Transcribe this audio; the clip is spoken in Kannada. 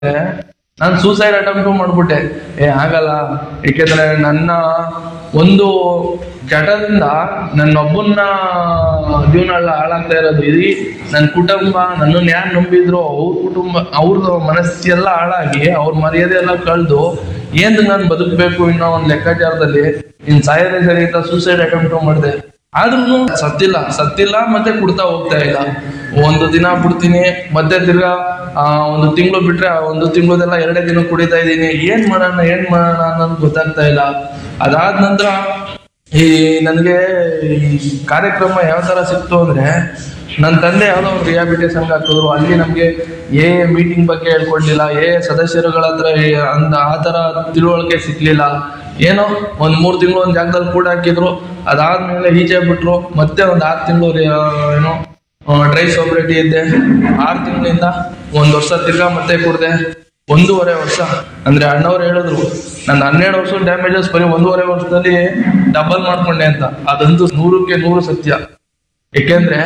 ನಾನು ಸೂಸೈಡ್ ಅಟೆಂಪ್ಟ್ ಮಾಡ್ಬಿಟ್ಟೆ ಏ ಆಗಲ್ಲ ಏಕೆಂದ್ರೆ ನನ್ನ ಒಂದು ಜಟದಿಂದ ನನ್ನೊಬ್ಬನ್ನ ಜೀವನ ಎಲ್ಲ ಹಾಳಾಗ್ತಾ ಇರೋದು ಇಡೀ ನನ್ನ ಕುಟುಂಬ ನನ್ನನ್ನು ಯಾರು ನಂಬಿದ್ರು ಅವ್ರ ಕುಟುಂಬ ಅವ್ರದ್ದು ಮನಸ್ಸೆಲ್ಲ ಹಾಳಾಗಿ ಅವ್ರ ಮರ್ಯಾದೆ ಎಲ್ಲ ಕಳೆದು ಏನ್ ನಾನು ಬದುಕಬೇಕು ಇನ್ನೋ ಒಂದು ಲೆಕ್ಕಾಚಾರದಲ್ಲಿ ಇನ್ ಸಾಯದೆ ಸರಿ ಅಂತ ಸೂಸೈಡ್ ಅಟೆಂಪ್ಟ್ ಮಾಡಿದೆ ಆದ್ರೂ ಸತ್ತಿಲ್ಲ ಸತ್ತಿಲ್ಲ ಮತ್ತೆ ಕುಡ್ತಾ ಹೋಗ್ತಾ ಇಲ್ಲ ಒಂದು ದಿನ ಬಿಡ್ತೀನಿ ಮತ್ತೆ ತಿರ್ಗಾ ಆ, ಒಂದು ತಿಂಗಳು ಬಿಟ್ರೆ ಆ ಒಂದು ತಿಂಗಳದೆಲ್ಲ ಎರಡೇ ದಿನ ಕುಡಿತಾ ಇದ್ದೀನಿ ಏನ್ ಮಾಡೋಣ ಏನ್ ಮಾಡೋಣ ಅನ್ನೋದು ಗೊತ್ತಾಗ್ತಾ ಇಲ್ಲ ಅದಾದ ನಂತರ ಈ ನನಗೆ ಈ ಕಾರ್ಯಕ್ರಮ ಯಾವ ತರ ಸಿಕ್ತು ಅಂದ್ರೆ ನನ್ನ ತಂದೆ ಯಾವುದೋ ಒಂದು ರಿಹಾಬಿಲಿಟೇಷನ್ ಹಾಕಿದ್ರು ಅಲ್ಲಿ ನಮಗೆ ಏ ಮೀಟಿಂಗ್ ಬಗ್ಗೆ ಹೇಳ್ಕೊಡ್ಲಿಲ್ಲ ಏ ಸದಸ್ಯರುಗಳ ಹತ್ರ ಏ- ಅಂದ ಆ ತರ ತಿಳುವಳಿಕೆ ಸಿಕ್ಲಿಲ್ಲ ಏನೋ ಒಂದ್ ಮೂರ್ ತಿಂಗಳು ಒಂದ್ ಜಾಗದಲ್ಲಿ ಕೂಡ ಹಾಕಿದ್ರು ಅದಾದ್ಮೇಲೆ ಈಚೆ ಬಿಟ್ರು ಮತ್ತೆ ಒಂದ್ ಆರು ತಿಂಗಳು ಏನೋ ಡ್ರೈ ಸೋಬ್ರಿಟಿ ಇದ್ದೆ ಆರು ತಿಂಗಳಿಂದ ಒಂದ್ ವರ್ಷ ತಿರ್ಗಾ ಮತ್ತೆ ಕುಡ್ದೆ ಒಂದೂವರೆ ವರ್ಷ ಅಂದ್ರೆ ಅಣ್ಣವ್ರು ಹೇಳಿದ್ರು ನನ್ನ ಹನ್ನೆರಡು ವರ್ಷ ಡ್ಯಾಮೇಜಸ್ ಬರೀ ಒಂದೂವರೆ ವರ್ಷದಲ್ಲಿ ಡಬಲ್ ಮಾಡ್ಕೊಂಡೆ ಅಂತ ಅದಂತೂ ನೂರಕ್ಕೆ ನೂರು ಸತ್ಯ ಯಾಕೆಂದ್ರೆ